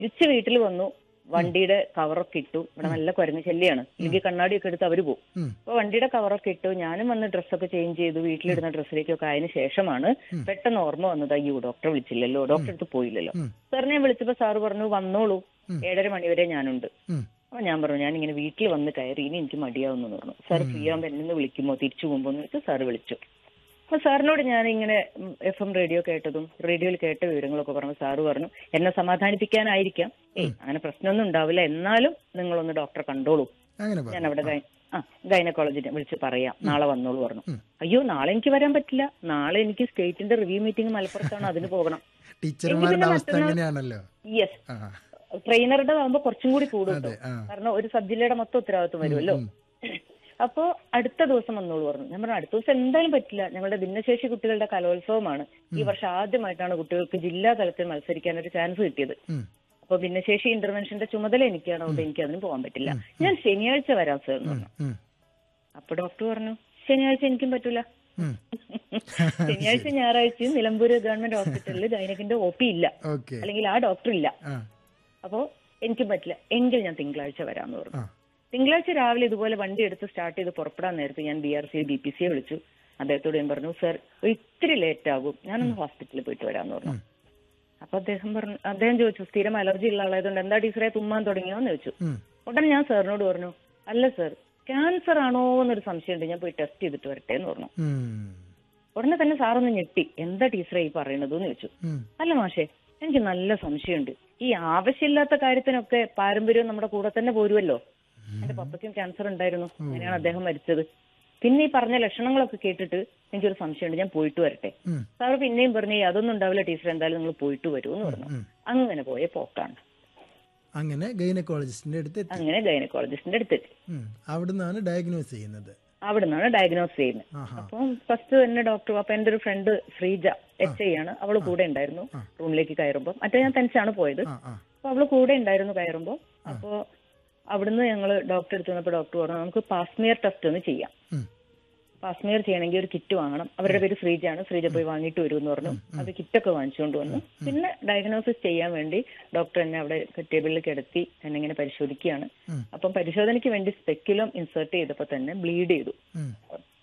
തിരിച്ച് വീട്ടിൽ വന്നു വണ്ടിയുടെ കവറൊക്കെ ഇട്ടു ഇവിടെ നല്ല കുരങ്ങ് ശല്യാണ് ഇല്ലെങ്കിൽ കണ്ണാടിയൊക്കെ എടുത്ത് അവര് പോകും ഉം. അപ്പൊ വണ്ടിയുടെ കവറൊക്കെ ഇട്ടു ഞാനും വന്ന് ഡ്രസ്സൊക്കെ ചേഞ്ച് ചെയ്തു വീട്ടിലിടുന്ന ഡ്രസ്സിലേക്കൊക്കെ ആയതിനു ശേഷമാണ് പെട്ടെന്ന് ഓർമ്മ വന്നത് അയ്യോ ഡോക്ടറെ വിളിച്ചില്ലല്ലോ ഡോക്ടറെ അടുത്ത് പോയില്ലല്ലോ ഉം. സാറിനെ വിളിച്ചപ്പോ സാറ് പറഞ്ഞു വന്നോളൂ ഏഴര മണിവരെ ഞാനുണ്ട് ഉം. അപ്പൊ ഞാൻ പറഞ്ഞു ഞാൻ ഇങ്ങനെ വീട്ടിൽ വന്ന് കയറി ഇനി എനിക്ക് മടിയാവുന്നു എന്ന് പറഞ്ഞു സാർ ഫ്രീ ആകുമ്പോൾ എന്നെ ഒന്ന് വിളിക്കുമോ തിരിച്ചു പോകുമ്പോ എന്ന് വെച്ചാൽ സാറ് വിളിച്ചു അപ്പൊ സാറിനോട് ഞാൻ ഇങ്ങനെ എഫ് എം റേഡിയോ കേട്ടതും റേഡിയോയിൽ കേട്ട വിവരങ്ങളൊക്കെ പറഞ്ഞു സാറ് പറഞ്ഞു എന്നെ സമാധാനിപ്പിക്കാനായിരിക്കാം ഏയ് അങ്ങനെ പ്രശ്നമൊന്നും ഉണ്ടാവില്ല എന്നാലും നിങ്ങളൊന്ന് ഡോക്ടറെ കണ്ടോളൂ അങ്ങനെ ഞാൻ പറഞ്ഞു അവിടെ ഗൈ- ആ ഗൈനക്കോളജിനെ വിളിച്ച് പറയാം നാളെ വന്നോളൂ പറഞ്ഞു ഉം. അയ്യോ നാളെ എനിക്ക് വരാൻ പറ്റില്ല നാളെ എനിക്ക് സ്റ്റേറ്റിന്റെ റിവ്യൂ മീറ്റിംഗ് മലപ്പുറത്താണ് അതിന് പോകണം ടീച്ചർമാരുടെ പിന്നെ അവസ്ഥ മറ്റന്നാൾ- അങ്ങനെയാണല്ലോ യെസ് ആ ട്രെയിനറുടെ ആകുമ്പോ കുറച്ചും കൂടി കൂടും അതെ കേട്ടോ. ആ കാരണം ഒരു സബ് ജില്ലയുടെ മൊത്തം ഉത്തരവാദിത്വം വരുമല്ലോ ഉം. അപ്പോ അടുത്ത ദിവസം വന്നോളൂ പറഞ്ഞു ഞാൻ പറഞ്ഞു അടുത്ത ദിവസം എന്തായാലും പറ്റില്ല ഞങ്ങളുടെ ഭിന്നശേഷി കുട്ടികളുടെ കലോത്സവമാണ് ഈ വർഷം ആദ്യമായിട്ടാണ് കുട്ടികൾക്ക് ജില്ലാ തലത്തിൽ മത്സരിക്കാൻ ഒരു ചാൻസ് കിട്ടിയത് ഉം. അപ്പൊ ഭിന്നശേഷി ഇന്റർവെൻഷന്റെ ചുമതല എനിക്കാണ് അതുകൊണ്ട് എനിക്ക് അതിന് പോകാൻ പറ്റില്ല ഞാൻ ശനിയാഴ്ച വരാം സാർ എന്ന് പറഞ്ഞു ഉം. അപ്പൊ ഡോക്ടർ പറഞ്ഞു ശനിയാഴ്ച എനിക്കും പറ്റൂല ഉം. ശനിയാഴ്ച ഞായറാഴ്ചയും നിലമ്പൂര് ഗവൺമെന്റ് ഹോസ്പിറ്റലിൽ ഗൈനക്കിന്റെ ഒ പി ഇല്ല ഓക്കെ അല്ലെങ്കിൽ ആ ഡോക്ടർ ഇല്ല ആ അപ്പോ എനിക്കും പറ്റില്ല എങ്കിൽ ഞാൻ തിങ്കളാഴ്ച വരാമെന്ന് പറഞ്ഞു ആ തിങ്കളാഴ്ച രാവിലെ ഇതുപോലെ വണ്ടി എടുത്ത് സ്റ്റാർട്ട് ചെയ്ത് പുറപ്പെടാൻ നേരത്തെ ഞാൻ B R C B P സിയെ വിളിച്ചു അദ്ദേഹത്തോട് ഞാൻ പറഞ്ഞു സർ ഒരു ഇത്തിരി ലേറ്റ് ആകും ഞാനൊന്ന് ഹോസ്പിറ്റലിൽ പോയിട്ട് വരാമെന്ന് പറഞ്ഞു അപ്പൊ അദ്ദേഹം പറഞ്ഞു അദ്ദേഹം ചോദിച്ചു സ്ഥിരം അലർജി ഉള്ള ആളായതുകൊണ്ട് എന്താ ടീച്ചറെ തുമ്മാൻ തുടങ്ങിയോ എന്ന് ചോദിച്ചു ഉം. ഉടനെ ഞാൻ സാറിനോട് പറഞ്ഞു അല്ല സർ ക്യാൻസർ ആണോ എന്നൊരു സംശയമുണ്ട് ഞാൻ പോയി ടെസ്റ്റ് ചെയ്തിട്ട് വരട്ടെ എന്ന് പറഞ്ഞു ഉം. ഉടനെ തന്നെ സാറൊന്ന് ഞെട്ടി എന്താ ടീച്ചറെ ഈ പറയണത് എന്ന് ചോദിച്ചു ഉം. അല്ല മാഷേ എനിക്ക് നല്ല സംശയമുണ്ട് ഈ ആവശ്യമില്ലാത്ത കാര്യത്തിനൊക്കെ പാരമ്പര്യം നമ്മുടെ കൂടെ തന്നെ പോരുമല്ലോ എന്റെ പപ്പയ്ക്കും ക്യാൻസർ ഉണ്ടായിരുന്നു അങ്ങനെയാണ് അദ്ദേഹം മരിച്ചത് പിന്നെ ഈ പറഞ്ഞ ലക്ഷണങ്ങളൊക്കെ കേട്ടിട്ട് എനിക്കൊരു സംശയമുണ്ട് ഞാൻ പോയിട്ട് വരട്ടെ ഉം. സാറ് പിന്നെയും പറഞ്ഞു "ഏയ് അതൊന്നും ഉണ്ടാവില്ല ടീച്ചർ എന്തായാലും നിങ്ങൾ പോയിട്ട് വരൂ എന്ന് പറഞ്ഞു ഉം. അങ്ങനെ പോയ പോക്കാണ് അങ്ങനെ ഗൈനക്കോളജിസ്റ്റിന്റെ അടുത്ത് എത്തി അങ്ങനെ ഗൈനക്കോളജിസ്റ്റിന്റെ അടുത്തെത്തി ഉം. അവിടുന്നാണ് ഡയഗ്നോസ് ചെയ്യുന്നത് അവിടെ നിന്നാണ് ഡയഗ്നോസ് ചെയ്യുന്നത് ആഹാ അപ്പം ഫസ്റ്റ് തന്നെ ഡോക്ടർ അപ്പൊ എന്റെ ഒരു ഫ്രണ്ട് ശ്രീജ എച്ച് ഐ ആണ് അവള് കൂടെ ഉണ്ടായിരുന്നു റൂമിലേക്ക് കയറുമ്പോൾ മറ്റേ ഞാൻ തനിച്ചാണ് പോയത് ആ ആ അപ്പൊ അവള് കൂടെ ഉണ്ടായിരുന്നു കയറുമ്പോ അപ്പോ അവിടുന്ന് ഞങ്ങള് ഡോക്ടർ എടുത്തു വന്നപ്പോ ഡോക്ടർ പറഞ്ഞു നമുക്ക് പാസ്മിയർ ടെസ്റ്റ് ഒന്ന് ചെയ്യാം ഉം. പാസ്മിയർ ചെയ്യണമെങ്കിൽ ഒരു കിറ്റ് വാങ്ങണം അവരുടെ പേര് ശ്രീജയാണ് ശ്രീജ പോയി വാങ്ങിയിട്ട് വരുമെന്ന് പറഞ്ഞു അത് കിറ്റൊക്കെ വാങ്ങിച്ചുകൊണ്ട് വന്നു പിന്നെ ഡയഗ്നോസിസ് ചെയ്യാൻ വേണ്ടി ഡോക്ടർ എന്നെ അവിടെ ടേബിളിൽ കിടത്തി എന്നെ ഇങ്ങനെ പരിശോധിക്കുകയാണ് ഉം. അപ്പം പരിശോധനയ്ക്ക് വേണ്ടി സ്പെക്യുലം ഇൻസേർട്ട് ചെയ്തപ്പോ തന്നെ ബ്ലീഡ് ചെയ്തു ഉം.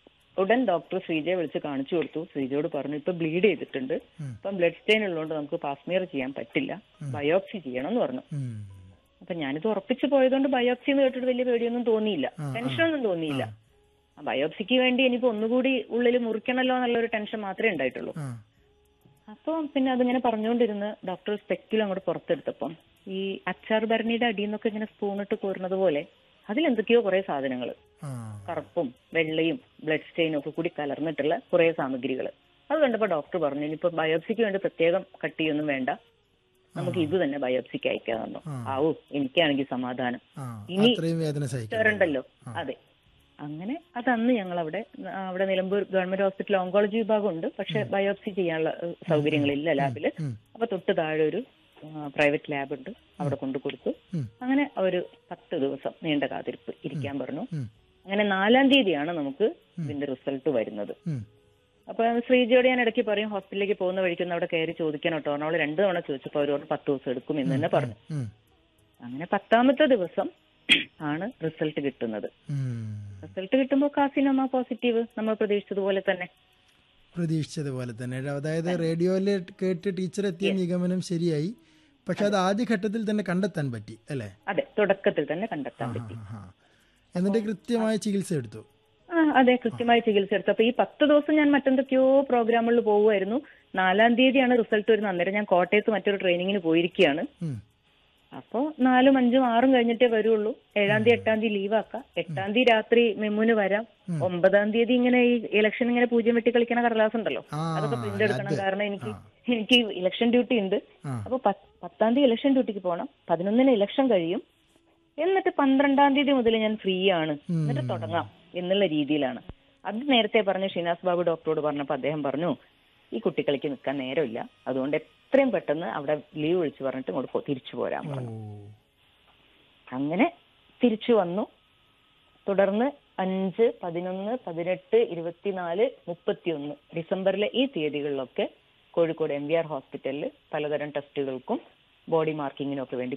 ഉടൻ ഡോക്ടർ ശ്രീജയെ വിളിച്ച് കാണിച്ചു കൊടുത്തു ശ്രീജയോട് പറഞ്ഞു ഇപ്പൊ ബ്ലീഡ് ചെയ്തിട്ടുണ്ട് ഉം. ഇപ്പം ബ്ലഡ് സ്റ്റെയിൻ ഉള്ളതുകൊണ്ട് നമുക്ക് പാസ്മിയർ ചെയ്യാൻ പറ്റില്ല ബയോപ്സി ചെയ്യണം എന്ന് പറഞ്ഞു ഉം. അപ്പൊ ഞാനിത് ഉറപ്പിച്ചു പോയതുകൊണ്ട് ബയോപ്സി എന്ന് കേട്ടിട്ട് വലിയ പേടിയൊന്നും തോന്നിയില്ല ടെൻഷനൊന്നും തോന്നിയില്ല ആ ബയോപ്സിക്ക് വേണ്ടി ഇനിയിപ്പോ ഒന്നുകൂടി ഉള്ളിൽ മുറിക്കണല്ലോ എന്നുള്ളൊരു ടെൻഷൻ മാത്രമേ ഉണ്ടായിട്ടുള്ളൂ ആ അപ്പൊ പിന്നെ അതിങ്ങനെ പറഞ്ഞുകൊണ്ടിരുന്ന് ഡോക്ടർ സ്പെക്കിൽ അങ്ങോട്ട് പുറത്തെടുത്തപ്പം ഈ അച്ചാർ ഭരണിയുടെ അടിയിൽ നിന്നൊക്കെ ഇങ്ങനെ സ്പൂണിട്ട് കോരുന്നത് പോലെ അതിലെന്തൊക്കെയോ കുറെ സാധനങ്ങൾ ആ കറുപ്പും വെള്ളയും ബ്ലഡ് സ്റ്റെയിനും ഒക്കെ കൂടി കലർന്നിട്ടുള്ള കുറെ സാമഗ്രികൾ അത് കണ്ടപ്പോ ഡോക്ടർ പറഞ്ഞു ഇനിയിപ്പോ ബയോപ്സിക്ക് വേണ്ടി പ്രത്യേകം കട്ട് ചെയ്യൊന്നും വേണ്ട നമുക്ക് ഇത് തന്നെ ബയോപ്സിക്ക് അയക്കാൻ തന്നു ആ. ആവൂ എനിക്കാണെങ്കിൽ സമാധാനം ആ ഇനി അത്രയും വേദന സഹിക്കും ചേരണ്ടല്ലോ അതെ അങ്ങനെ അതന്ന് ഞങ്ങൾ അവിടെ അവിടെ നിലമ്പൂർ ഗവൺമെന്റ് ഹോസ്പിറ്റൽ ഓങ്കോളജി വിഭാഗം ഉണ്ട് പക്ഷെ ബയോപ്സി ചെയ്യാനുള്ള ഏഹ്, സൗകര്യങ്ങളില്ല ലാബില് ഉം. അപ്പൊ തൊട്ട് താഴെ ഒരു പ്രൈവറ്റ് ലാബ് ഉണ്ട് അവിടെ കൊണ്ടു കൊടുത്തു ഉം. അങ്ങനെ ഒരു പത്ത് ദിവസം നീണ്ട കാത്തിരിപ്പ് ഇരിക്കാൻ പറഞ്ഞു ഉം. അങ്ങനെ നാലാം തീയതിയാണ് നമുക്ക് ഇതിന്റെ റിസൾട്ട് വരുന്നത് ഉം. അപ്പൊ ശ്രീജയോട് ഞാൻ ഇടയ്ക്ക് പറയും ഹോസ്പിറ്റലിലേക്ക് പോകുന്ന വഴിക്കൊന്ന് അവിടെ കയറി ചോദിക്കാൻ കേട്ടോ അവൾ രണ്ടു തവണ ചോദിച്ചപ്പോൾ അവർ പറഞ്ഞു പത്ത് ദിവസം എടുക്കും എന്ന് തന്നെ പറഞ്ഞു ഉം. അങ്ങനെ പത്താമത്തെ ദിവസം ആണ് റിസൾട്ട് കിട്ടുന്നത് ഉം. റിസൾട്ട് കിട്ടുമ്പോൾ കാസിനോമ പോസിറ്റീവ് നമ്മൾ പ്രതീക്ഷിച്ചതുപോലെ തന്നെ പ്രതീക്ഷിച്ചതുപോലെ തന്നെ അതായത് റേഡിയോയിൽ കേട്ട് ടീച്ചർ എത്തിയ നിഗമനം ശരിയായി പക്ഷെ അത് ആദ്യ ഘട്ടത്തിൽ തന്നെ കണ്ടെത്താൻ പറ്റി അല്ലേ അതെ തുടക്കത്തിൽ തന്നെ കണ്ടെത്താൻ പറ്റി ആ, ആ. എന്നിട്ട് കൃത്യമായ ചികിത്സ എടുത്തു ആ അതെ കൃത്യമായി ചികിത്സ എടുത്തു അപ്പൊ ഈ പത്ത് ദിവസം ഞാൻ മറ്റെന്തൊക്കെയോ പ്രോഗ്രാമുകളിൽ പോകുമായിരുന്നു നാലാം തീയതിയാണ് റിസൾട്ട് വരുന്നത് അന്നേരം ഞാൻ കോട്ടയത്ത് മറ്റൊരു ട്രെയിനിങ്ങിന് പോയിരിക്കുകയാണ് ഉം. അപ്പോ നാലും അഞ്ചും ആറും കഴിഞ്ഞിട്ടേ വരുള്ളൂ ഏഴാം തീയതി എട്ടാം തീയതി ലീവാക്കാം എട്ടാം തീയതി രാത്രി മെമ്മുന് വരാം ഒമ്പതാം തീയതി ഇങ്ങനെ ഈ ഇലക്ഷൻ ഇങ്ങനെ പൂജ്യം വെട്ടി കളിക്കണ കടലാസ് ഉണ്ടല്ലോ ആ അതൊക്കെ പ്രിന്റ് എടുക്കണം അത്. കാരണം എനിക്ക് എനിക്ക് ഇലക്ഷൻ ഡ്യൂട്ടി ഉണ്ട് ആ. അപ്പൊ പത്ത് പത്താം തീയതി ഇലക്ഷൻ ഡ്യൂട്ടിക്ക് പോകണം പതിനൊന്നിന് ഇലക്ഷൻ കഴിയും എന്നിട്ട് പന്ത്രണ്ടാം തീയതി മുതൽ ഞാൻ ഫ്രീ ആണ് എന്നിട്ട് തുടങ്ങാം എന്നുള്ള രീതിയിലാണ് അത് നേരത്തെ പറഞ്ഞ ഷിനാസ് ബാബു ഡോക്ടറോട് പറഞ്ഞപ്പോൾ അദ്ദേഹം പറഞ്ഞു ഈ കുട്ടികളിക്ക് നിൽക്കാൻ നേരമില്ല അതുകൊണ്ട് എത്രയും പെട്ടെന്ന് അവിടെ ലീവ് വിളിച്ചു പറഞ്ഞിട്ട് ഇങ്ങോട്ട് പോ- തിരിച്ചു പോരാൻ ഓ പറഞ്ഞു അങ്ങനെ തിരിച്ചു വന്നു തുടർന്ന് അഞ്ച് പതിനൊന്ന് പതിനെട്ട് ഇരുപത്തിനാല് മുപ്പത്തിയൊന്ന് ഡിസംബറിലെ ഈ തീയതികളിലൊക്കെ കോഴിക്കോട് എം വി ആർ ഹോസ്പിറ്റലിൽ പലതരം ടെസ്റ്റുകൾക്കും ബോഡി മാർക്കിങ്ങിനും ഒക്കെ വേണ്ടി